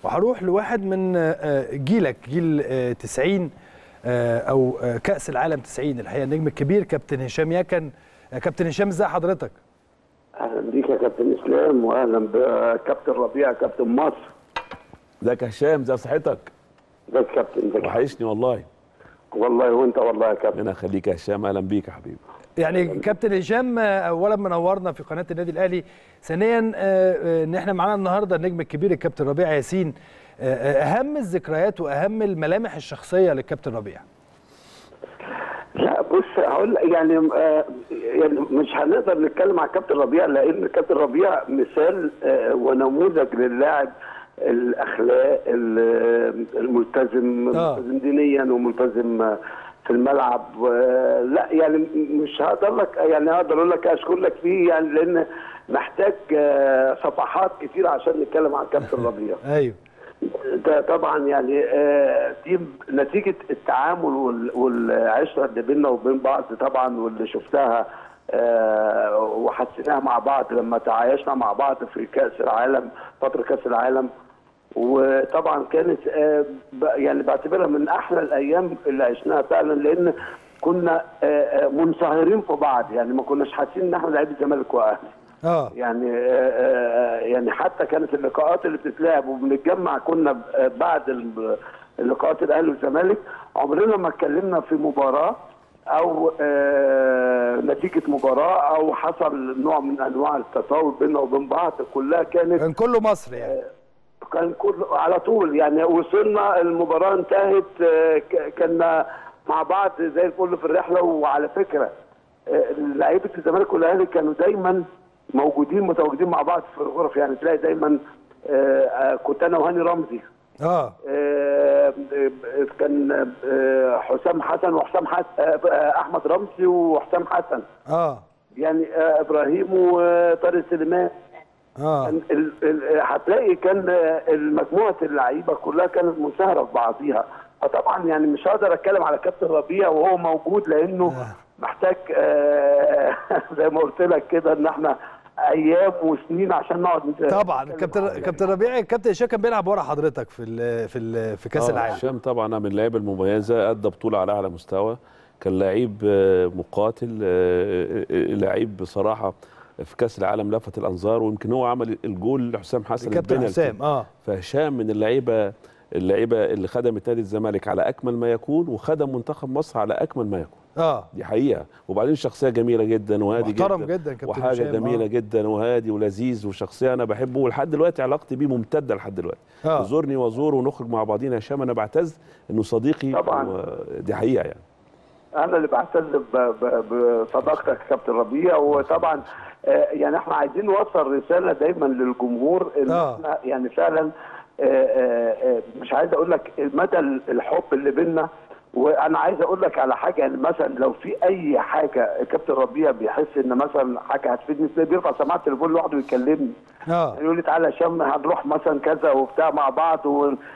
وهروح لواحد من آه، جيلك جيل آه، 90 آه، او آه، كاس العالم 90 الحقيقه النجم الكبير كابتن هشام يكن آه، كابتن هشام ازي حضرتك اهلا بيك يا كابتن اسلام واهلا بكابتن ربيع كابتن مصر ازيك يا هشام زي صحتك ازيك يا كابتن ازيك وحشني والله والله وانت والله يا كابتن ربنا يخليك يا هشام اهلا بيك يا حبيبي يعني كابتن هشام آه، اولا منورنا في قناه النادي الاهلي ثانيا آه، آه، ان احنا معانا النهارده النجم الكبير الكابتن ربيع ياسين آه، آه، اهم الذكريات واهم الملامح الشخصيه للكابتن ربيع لا بص هقول يعني آه، يعني مش هنقدر نتكلم عن كابتن ربيع لان كابتن ربيع مثال آه، ونموذج للاعب الاخلاق ال- الملتزم آه. ملتزم دينيا وملتزم آه، في الملعب آه، لا يعني مش هقدر لك يعني اقدر اقول لك اشكر لك فيه يعني لان محتاج آه، صفحات كتير عشان نتكلم عن كابتن ربيع ايوه ده طبعا يعني آه، دي نتيجه التعامل وال- والعشره اللي بيننا وبين بعض طبعا واللي شفتها آه، وحسيناها مع بعض لما تعايشنا مع بعض في كاس العالم فتره كاس العالم وطبعا كانت آه، ب- يعني بعتبرها من احلى الايام اللي عشناها فعلا لان كنا آه، آه، منصهرين في بعض يعني ما كناش حاسين ان احنا لعيبه الزمالك واهلي اه يعني آه، آه، يعني حتى كانت اللقاءات اللي بتتلعب وبنتجمع كنا ب- آه، بعد ال- اللقاءات الاهلي والزمالك عمرنا ما اتكلمنا في مباراه او آه، نتيجه مباراه او حصل نوع من انواع التساوي بيننا وبين بعض كلها كانت كان كله مصر يعني كان كل على طول يعني وصلنا المباراه انتهت آه، ك- كنا مع بعض زي الفل في الرحله وعلى فكره آه، لعيبه الزمالك والاهلي كانوا دايما موجودين متواجدين مع بعض في الغرف يعني تلاقي دايما آه، آه، كنت انا وهاني رمزي اه آه، آه، كان آه، حسام حسن وحسام حسن آه، احمد رمزي وحسام حسن اه يعني آه، ابراهيم وطارق سليمان اه كان ال- ال- هتلاقي كان المجموعه اللعيبه كلها كانت منصهره في بعضيها فطبعا يعني مش هقدر اتكلم على كابتن ربيع وهو موجود لانه آه. محتاج آه، زي ما قلت لك كده ان احنا ايام وسنين عشان نقعد نت- طبعا نتكلم كابتن عليه. كابتن ربيع كابتن هشام كان بيلعب ورا حضرتك في ال في ال في كاس آه، العالم هشام طبعا من اللعيبه المميزه ادى بطوله على اعلى مستوى كان لعيب آه، مقاتل آه، آه، لعيب بصراحه في كاس العالم لفت الانظار ويمكن هو عمل الجول لحسام حسن كابتن البنالتي. حسام اه فهشام من اللعيبه اللعيبه اللي خدمت نادي الزمالك على اكمل ما يكون وخدم منتخب مصر على اكمل ما يكون اه دي حقيقه وبعدين شخصيه جميله جدا وهادي محترم جدا جدا كابتن وحاجه هشام، جميله آه. جدا وهادي ولذيذ وشخصيه انا بحبه ولحد دلوقتي علاقتي بيه ممتده لحد دلوقتي آه. يزورني وازوره ونخرج مع بعضينا هشام انا بعتز انه صديقي طبعاً. و- دي حقيقه يعني انا اللي بعتز ب- ب- بصداقتك يا كابتن ربيع وطبعا آه، يعني احنا عايزين نوصل رساله دايما للجمهور ان آه. احنا يعني فعلا آه، آه، آه، مش عايز اقول لك مدى الحب اللي بينا وانا عايز اقول لك على حاجه يعني مثلا لو في اي حاجه كابتن ربيع بيحس ان مثلا حاجه هتفيدني تلاقيه بيرفع سماعه التليفون لوحده ويكلمني اه يقول لي تعالى يا هشام هنروح مثلا كذا وبتاع مع بعض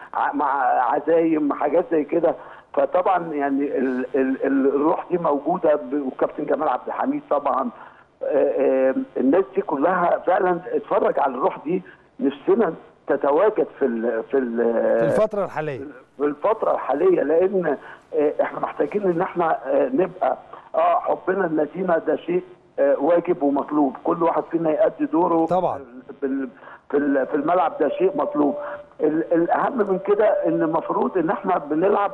ومع عزايم حاجات زي كده فطبعا يعني ال ال الروح دي موجوده ب- وكابتن جمال عبد الحميد طبعا آه، آه، الناس دي كلها فعلا اتفرج على الروح دي نفسنا تتواجد في ال في ال في الفتره الحاليه في الفترة الحالية لأن آه، احنا محتاجين إن احنا آه، نبقى اه حبنا للمدينة ده شيء آه، واجب ومطلوب، كل واحد فينا يأدي دوره طبعا. في ال- في ال- في الملعب ده شيء مطلوب. ال- الأهم من كده إن المفروض إن احنا بنلعب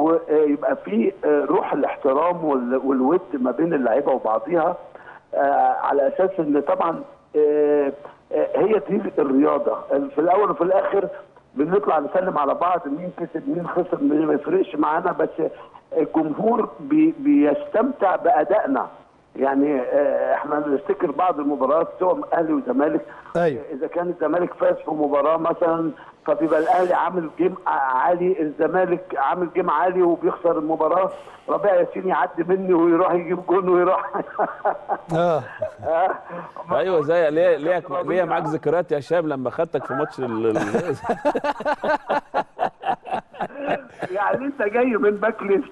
ويبقى في آه، روح الاحترام وال- والود ما بين اللعيبة وبعضيها آه، على أساس إن طبعا آه، آه، هي دي الرياضة، في الأول وفي الآخر بنطلع نسلم على بعض مين كسب مين خسر ما يفرقش معانا بس الجمهور بي بيستمتع بادائنا يعني آه، احنا بنفتكر بعض المباريات سواء اهلي وزمالك أيوة. اذا كان الزمالك فاز في مباراه مثلا فبيبقى الاهلي عامل جيم عالي الزمالك عامل جيم عالي وبيخسر المباراه ربيع ياسين يعدي مني ويروح يجيب جون ويروح اه آه، ايوه زي ليه ليه ليه معاك ذكريات يا هشام لما خدتك في ماتش ال- ال- يعني انت جاي من باك ليفت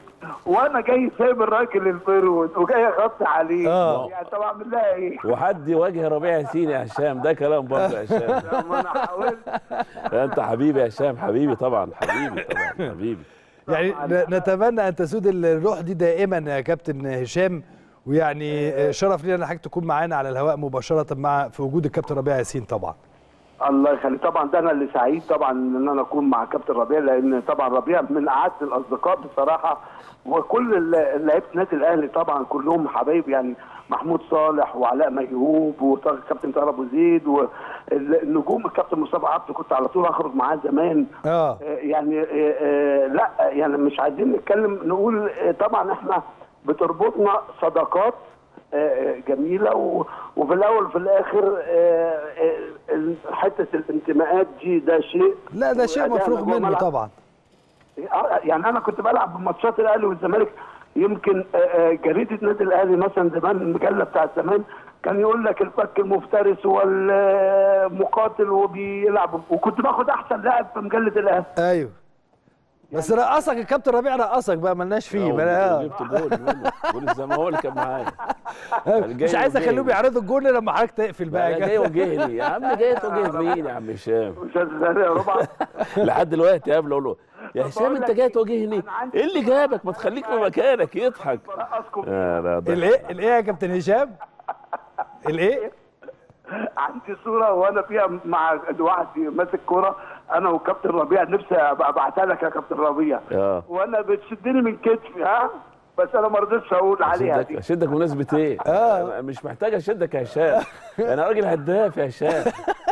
وانا جاي سايب الراجل الفرود وجاي اغطي عليه آه. يعني طب اعمل لها ايه؟ وحد يواجه ربيع ياسين يا هشام ده كلام برضه يا هشام ما انا حاولت لا، انت حبيبي يا هشام حبيبي طبعا حبيبي طبعا حبيبي يعني ن- نتمنى ان تسود الروح دي دائما يا كابتن هشام ويعني آه، شرف لينا ان حضرتك تكون معانا على الهواء مباشره مع في وجود الكابتن ربيع ياسين طبعا الله يخليك طبعا ده انا اللي سعيد طبعا ان انا اكون مع كابتن ربيع لان طبعا ربيع من اعز الاصدقاء بصراحه وكل ال- لعيبه النادي الاهلي طبعا كلهم حبايب يعني محمود صالح وعلاء ميهوب وكابتن طاهر ابو زيد والنجوم الكابتن مصطفى عبده كنت على طول اخرج معاه زمان اه آه، يعني آه، آه، لا يعني مش عايزين نتكلم نقول آه، طبعا احنا بتربطنا صداقات آه، آه، جميله و- وفي الاول وفي الاخر آه، آه، حته الانتماءات دي ده شيء لا ده شيء وأدائنا مفروغ جوه منه الملعب. طبعا آه، يعني انا كنت بلعب بماتشات الاهلي والزمالك يمكن آه، آه، جريده النادي الاهلي مثلا زمان المجله بتاعت زمان كان يقول لك الفك المفترس والمقاتل وبيلعب وكنت باخد احسن لاعب في مجله الاهلي ايوه بس رقصك الكابتن ربيع رقصك بقى ملناش فيه بقى آه. جبت جول منه. جول الزمالك كان معايا مش جاي عايز اخليهم يوجهني. يعرضوا الجول لما حضرتك تقفل بقى بقى جاي يواجهني يا عم جاي توجه مين يا عم هشام استاذ زهير يا ربع لحد دلوقتي قبل اقول له يا هشام بقول انت لك جاي إيه؟ توجهني أنا عندي- ايه اللي جابك ما تخليك في مكانك يضحك برقصكم لا لا ده الايه الايه يا كابتن هشام الايه عندي صوره وانا فيها مع لوحدي ماسك كوره انا وكابتن ربيع نفسي أبقى ابعتها لك يا كابتن ربيع اه وانا بتشدني من كتفي ها بس انا ما رضيتش اقول عليها اشدك دي اشدك بمناسبه ايه؟ آه. مش محتاج اشدك يا هشام انا راجل هداف يا هشام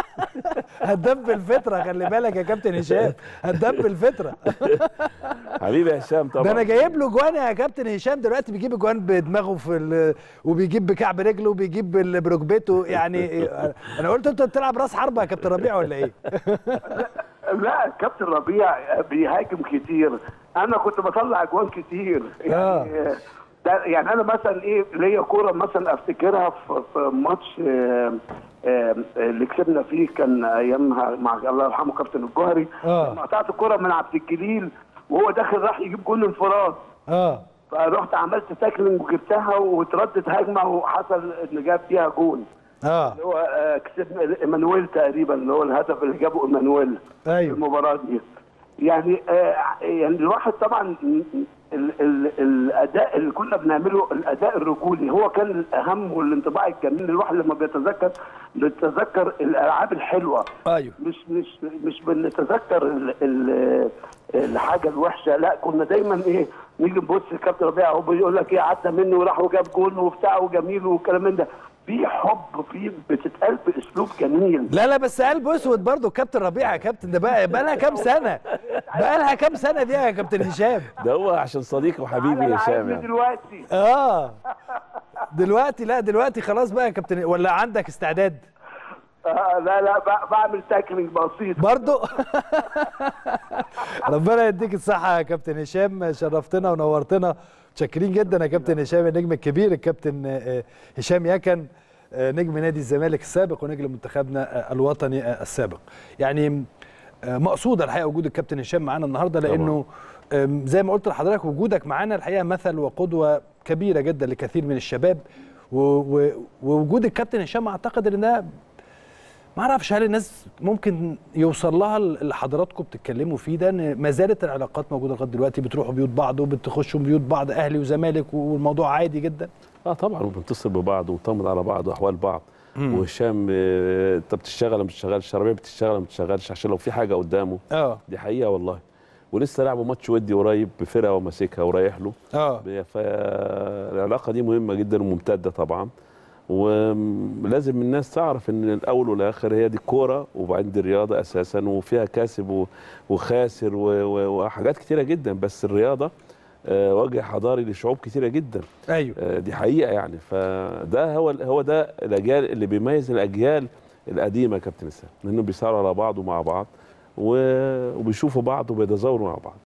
هداف بالفطره خلي بالك يا كابتن هشام هداف بالفطره حبيبي يا هشام طبعا ده انا جايب له جوان يا كابتن هشام دلوقتي بيجيب جوان بدماغه في ال... وبيجيب بكعب رجله وبيجيب بال- بركبته يعني انا قلت انت بتلعب راس حربه يا كابتن ربيع ولا ايه؟ لا كابتن ربيع بيهاجم كتير انا كنت بطلع اجوان كتير يعني ده يعني انا مثلا ايه ليا كوره مثلا افتكرها في, في ماتش آه، آه، اللي كسبنا فيه كان ايامها مع الله يرحمه كابتن الجوهري آه. لما قطعت الكوره من عبد الجليل وهو داخل راح يجيب جول انفراد اه فرحت عملت تاكلينج وجبتها واتردت هجمه وحصل ان جاب فيها جول اه اللي هو آه، كسبنا ايمانويل تقريبا اللي هو الهدف اللي جابه ايمانويل في ايوه المباراه دي يعني آه يعني الواحد طبعا ال ال الاداء اللي كنا بنعمله الاداء الرجولي هو كان الاهم والانطباع الجميل الواحد لما بيتذكر بيتذكر الالعاب الحلوه ايوه مش مش مش بنتذكر ال ال الحاجه الوحشه لا كنا دايما ايه نيجي نبص الكابتن ربيع هو بيقول لك ايه عدى مني وراح وجاب جول وبتاع وجميل والكلام من ده في حب في بتتقال باسلوب جميل لا لا بس قلب اسود برضه الكابتن ربيع يا كابتن ده بقى بقى لها كام سنه بقى لها كام سنه دي يا كابتن هشام ده هو عشان صديقي وحبيبي على يا هشام العين يعني دلوقتي اه دلوقتي لا دلوقتي خلاص بقى يا كابتن ولا عندك استعداد آه لا لا ب- بعمل تاكلينج بسيط برضو ربنا يديك الصحة يا كابتن هشام شرفتنا ونورتنا متشكرين جدا يا كابتن هشام النجم الكبير الكابتن آه، هشام يكن آه، نجم نادي الزمالك السابق ونجم منتخبنا آه، الوطني آه، السابق يعني آه، مقصودة الحقيقة وجود الكابتن هشام معانا النهاردة لأنه آم، زي ما قلت لحضرتك وجودك معانا الحقيقة مثل وقدوة كبيرة جدا لكثير من الشباب و- و- ووجود الكابتن هشام أعتقد إن ده ما اعرفش هل الناس ممكن يوصل لها اللي حضراتكم بتتكلموا فيه ده ان ما زالت العلاقات موجوده لغايه دلوقتي بتروحوا بيوت بعض وبتخشوا بيوت بعض اهلي وزمالك والموضوع عادي جدا اه طبعا وبنتصل ببعض ونطمن على بعض واحوال بعض وهشام آه، انت بتشتغل ولا ما بتشتغلش ربيع بتشتغل ولا ما بتشتغلش عشان لو في حاجه قدامه اه دي حقيقه والله ولسه لعبوا ماتش ودي قريب بفرقه وماسكها ورايح له اه فالعلاقه دي مهمه جدا وممتده طبعا ولازم الناس تعرف ان الاول والاخر هي دي الكوره وبعدين دي الرياضه اساسا وفيها كاسب و- وخاسر و- و- وحاجات كتيره جدا بس الرياضه آه، وجه حضاري لشعوب كتيره جدا ايوه آه، دي حقيقه يعني فده هو هو ده الاجيال اللي بيميز الاجيال القديمه يا كابتن اسلام لانهم بيساروا على بعض ومع بعض و- وبيشوفوا بعض وبيتزاوروا مع بعض